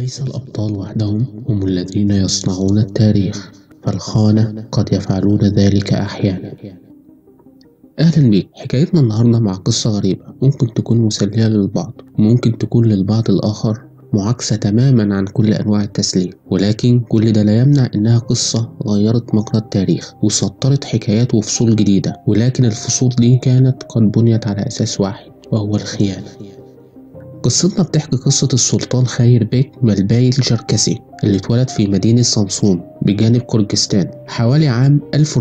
ليس الأبطال وحدهم هم الذين يصنعون التاريخ فالخونة قد يفعلون ذلك أحيانا أهلا بيك حكايتنا النهاردة مع قصة غريبة ممكن تكون مسلية للبعض وممكن تكون للبعض الآخر معاكسة تماما عن كل أنواع التسلية ولكن كل ده لا يمنع إنها قصة غيرت مجرى التاريخ وسطرت حكايات وفصول جديدة ولكن الفصول دي كانت قد بنيت على أساس واحد وهو الخيانة قصتنا بتحكي قصة السلطان خير بيك ملباي الجركسي اللي اتولد في مدينة سمسون بجانب كرجستان حوالي عام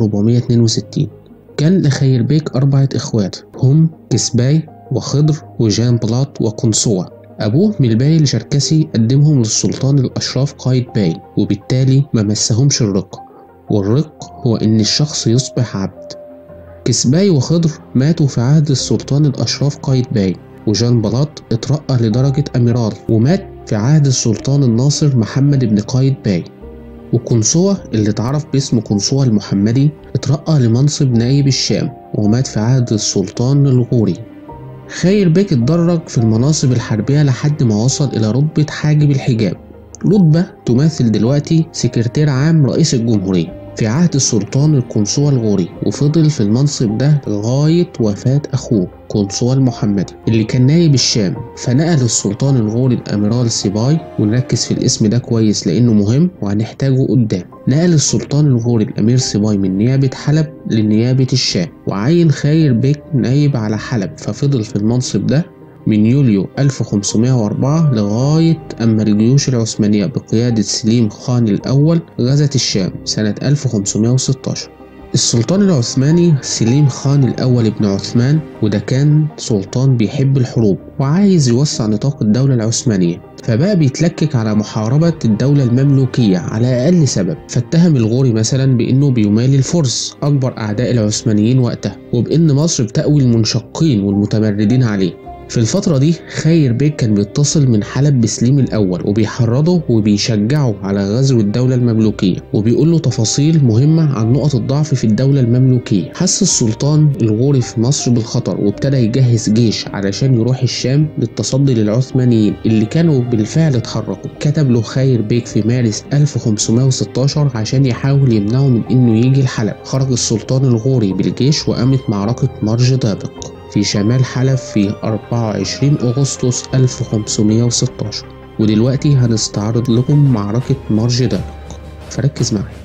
1462 كان لخير بيك أربعة إخوات هم كسباي وخضر وجان بلاط وقنصوة أبوه ملباي الجركسي قدمهم للسلطان الأشراف قايد باي وبالتالي ما مسهمش الرق والرق هو إن الشخص يصبح عبد كسباي وخضر ماتوا في عهد السلطان الأشراف قايد باي وجان بلاط اترقى لدرجة أميرال ومات في عهد السلطان الناصر محمد بن قايد باي وقنصوة اللي اتعرف باسم قنصوة المحمدي اترقى لمنصب نائب الشام ومات في عهد السلطان الغوري خير بيك اتدرج في المناصب الحربية لحد ما وصل إلى رتبة حاجب الحجاب رتبة تماثل دلوقتي سكرتير عام رئيس الجمهورية في عهد السلطان القنصوة الغوري وفضل في المنصب ده لغاية وفاة أخوه قنصوة المحمدي اللي كان نايب الشام فنقل السلطان الغوري الأميرال سيباي ونركز في الاسم ده كويس لأنه مهم وهنحتاجه قدام نقل السلطان الغوري الأمير سيباي من نيابة حلب لنيابة الشام وعين خير بيك نايب على حلب ففضل في المنصب ده من يوليو 1504 لغاية أما الجيوش العثمانية بقيادة سليم خان الأول غزت الشام سنة 1516 السلطان العثماني سليم خان الأول ابن عثمان وده كان سلطان بيحب الحروب وعايز يوسع نطاق الدولة العثمانية فبقى بيتلكك على محاربة الدولة المملوكية على أقل سبب فاتهم الغوري مثلا بأنه بيمالي الفرس أكبر أعداء العثمانيين وقتها وبأن مصر بتأوي المنشقين والمتمردين عليه في الفترة دي خير بيك كان بيتصل من حلب بسليم الأول وبيحرضه وبيشجعه على غزو الدولة المملوكية وبيقول له تفاصيل مهمة عن نقط الضعف في الدولة المملوكية حس السلطان الغوري في مصر بالخطر وابتدى يجهز جيش علشان يروح الشام للتصدي للعثمانيين اللي كانوا بالفعل اتحركوا كتب له خير بيك في مارس 1516 عشان يحاول يمنعه من انه يجي الحلب خرج السلطان الغوري بالجيش وقامت معركة مرج دابق في شمال حلب في 24 أغسطس 1516 ودلوقتي هنستعرض لكم معركة مرج دابق فركز معايا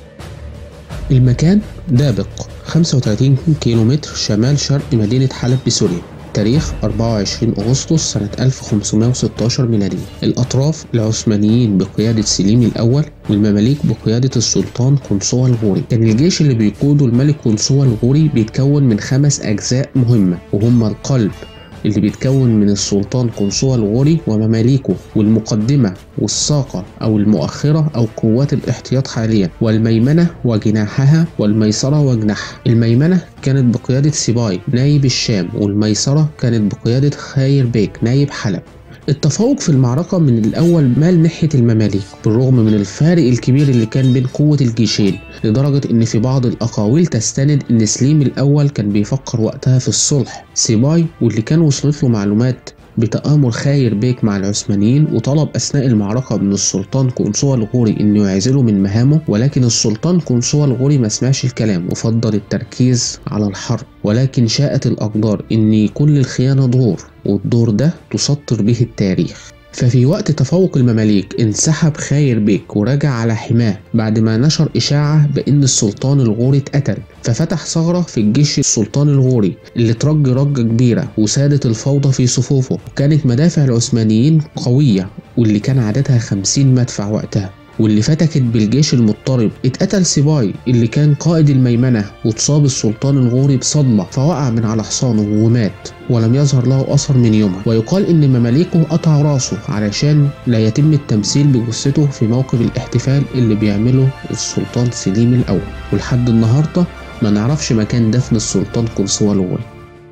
المكان دابق 35 كيلومتر شمال شرق مدينة حلب بسوريا تاريخ 24 أغسطس سنة 1516 ميلادي الأطراف العثمانيين بقيادة سليم الأول والمماليك بقيادة السلطان قنصوة الغوري كان الجيش اللي بيقوده الملك قنصوة الغوري بيتكون من خمس أجزاء مهمة وهما القلب اللي بيتكون من السلطان قنصوة الغوري ومماليكه والمقدمة والساقة أو المؤخرة أو قوات الاحتياط حاليا والميمنة وجناحها والميسرة وجناحها الميمنة كانت بقيادة سيباي نايب الشام والميسرة كانت بقيادة خير بيك نايب حلب التفوق في المعركة من الأول مال ناحية المماليك بالرغم من الفارق الكبير اللي كان بين قوة الجيشين لدرجة إن في بعض الأقاويل تستند إن سليم الأول كان بيفكر وقتها في الصلح سيباي واللي كان وصلت له معلومات بتآمر خير بيك مع العثمانيين وطلب أثناء المعركة من السلطان قنصوة الغوري إنه يعزله من مهامه ولكن السلطان قنصوة الغوري ما سمعش الكلام وفضل التركيز على الحرب ولكن شاءت الأقدار إن كل الخيانة دور والدور ده تسطر به التاريخ ففي وقت تفوق المماليك انسحب خير بيك ورجع على حماه بعد ما نشر إشاعة بأن السلطان الغوري اتقتل ففتح ثغرة في الجيش السلطان الغوري اللي ترج رجة كبيرة وسادت الفوضى في صفوفه كانت مدافع العثمانيين قوية واللي كان عددها 50 مدفع وقتها واللي فتكت بالجيش المضطرب اتقتل سيباي اللي كان قائد الميمنة واتصاب السلطان الغوري بصدمة فوقع من على حصانه ومات ولم يظهر له أثر من يومها ويقال إن مماليكه قطعوا راسه علشان لا يتم التمثيل بجثته في موقف الاحتفال اللي بيعمله السلطان سليم الأول ولحد النهاردة ما نعرفش مكان دفن السلطان قنصوة الغوري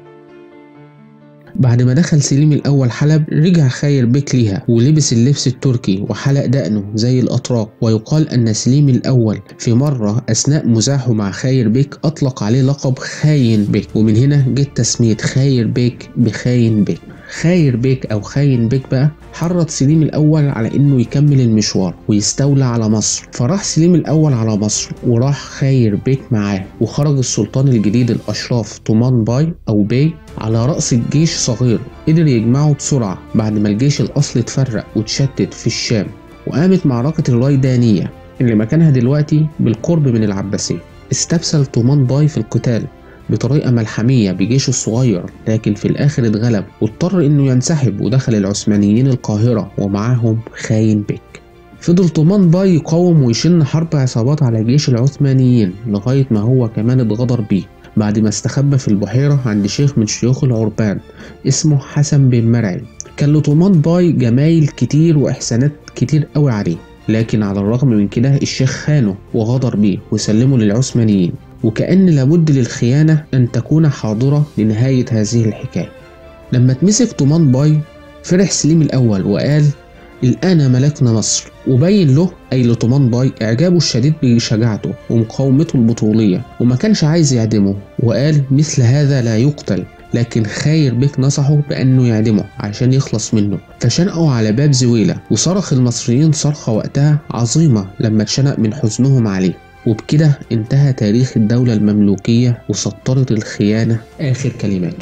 بعد ما دخل سليم الأول حلب رجع خير بيك ليها ولبس اللبس التركي وحلق دقنه زي الأتراك ويقال أن سليم الأول في مرة أثناء مزاحه مع خير بيك أطلق عليه لقب خاين بيك ومن هنا جت تسمية خير بيك بخاين بيك خاير بيك أو خاين بيك بقى حرض سليم الأول على إنه يكمل المشوار ويستولى على مصر فراح سليم الأول على مصر وراح خاير بيك معاه وخرج السلطان الجديد الأشراف طومان باي أو بي على رأس الجيش صغير قدر يجمعه بسرعة بعد ما الجيش الأصلي اتفرق واتشتت في الشام وقامت معركة الريدانية اللي مكانها دلوقتي بالقرب من العباسية استبسل طومان باي في القتال بطريقة ملحمية بجيشه الصغير لكن في الآخر اتغلب واضطر إنه ينسحب ودخل العثمانيين القاهرة ومعاهم خاين بيك فضل طومان باي يقاوم ويشن حرب عصابات على جيش العثمانيين لغاية ما هو كمان اتغدر بيه بعد ما استخبى في البحيرة عند شيخ من شيوخ العربان اسمه حسن بن مرعي كان لطومان باي جمايل كتير وإحسانات كتير قوي عليه لكن على الرغم من كده الشيخ خانه وغدر بيه وسلمه للعثمانيين وكأن لابد للخيانة أن تكون حاضرة لنهاية هذه الحكاية لما اتمسك طومان باي فرح سليم الأول وقال الآن ملكنا مصر وبين له أي لطومان باي إعجابه الشديد بشجاعته ومقاومته البطولية وما كانش عايز يعدمه وقال مثل هذا لا يقتل لكن خاير بيك نصحه بأنه يعدمه عشان يخلص منه فشنقوا على باب زويلة وصرخ المصريين صرخة وقتها عظيمة لما اتشنق من حزنهم عليه وبكده انتهى تاريخ الدولة المملوكية وسطرت الخيانة آخر كلماته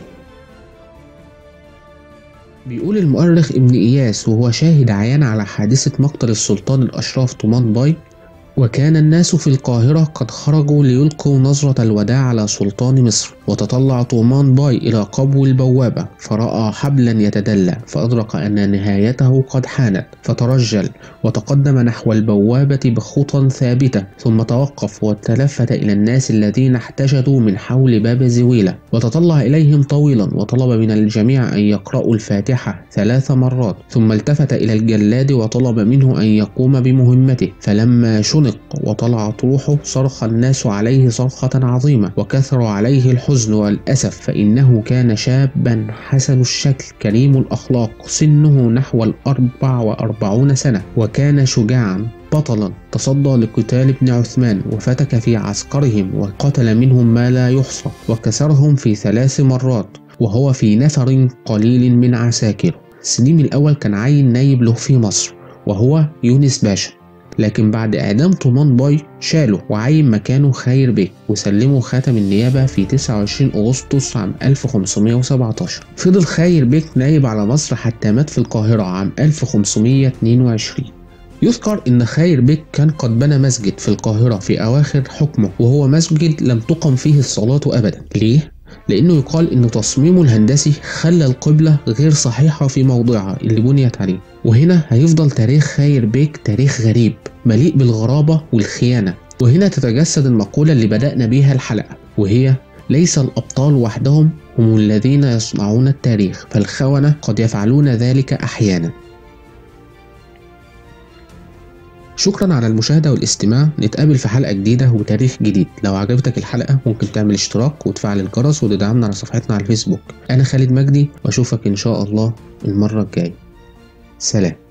بيقول المؤرخ ابن إياس وهو شاهد عيان على حادثة مقتل السلطان الأشراف طومان باي وكان الناس في القاهرة قد خرجوا ليلقوا نظرة الوداع على سلطان مصر وتطلع طومان باي إلى قبو البوابة فرأى حبلا يتدلى فأدرك أن نهايته قد حانت فترجل وتقدم نحو البوابة بخطى ثابتة ثم توقف وتلفت إلى الناس الذين احتشدوا من حول باب زويلة وتطلع إليهم طويلا وطلب من الجميع أن يقرأوا الفاتحة ثلاث مرات ثم التفت إلى الجلاد وطلب منه أن يقوم بمهمته فلما شنق وطلعت روحه صرخ الناس عليه صرخة عظيمة وكثر عليه الحزن والأسف فإنه كان شابا حسن الشكل كريم الأخلاق سنه نحو الأربع وأربعون سنة وكان شجاعا بطلا تصدى لقتال ابن عثمان وفتك في عسكرهم وقتل منهم ما لا يحصى وكسرهم في ثلاث مرات وهو في نفر قليل من عساكره سليم الأول كان عين نايب له في مصر وهو يونس باشا لكن بعد إعدام طومان باي شاله وعين مكانه خير بيك وسلمه خاتم النيابة في 29 أغسطس عام 1517 فضل خير بيك نايب على مصر حتى مات في القاهرة عام 1522 يذكر ان خير بيك كان قد بنى مسجد في القاهرة في اواخر حكمه وهو مسجد لم تقم فيه الصلاة ابدا ليه؟ لانه يقال ان تصميمه الهندسي خلى القبلة غير صحيحة في موضعها اللي بنيت عليه وهنا هيفضل تاريخ خير بيك تاريخ غريب مليء بالغرابة والخيانة وهنا تتجسد المقولة اللي بدأنا بيها الحلقة وهي ليس الأبطال وحدهم هم الذين يصنعون التاريخ فالخونة قد يفعلون ذلك أحيانا شكرا على المشاهدة والاستماع نتقابل في حلقة جديدة وتاريخ جديد لو عجبتك الحلقة ممكن تعمل اشتراك وتفعل الجرس وتدعمنا على صفحتنا على الفيسبوك أنا خالد مجدي وأشوفك إن شاء الله المرة الجاية سلام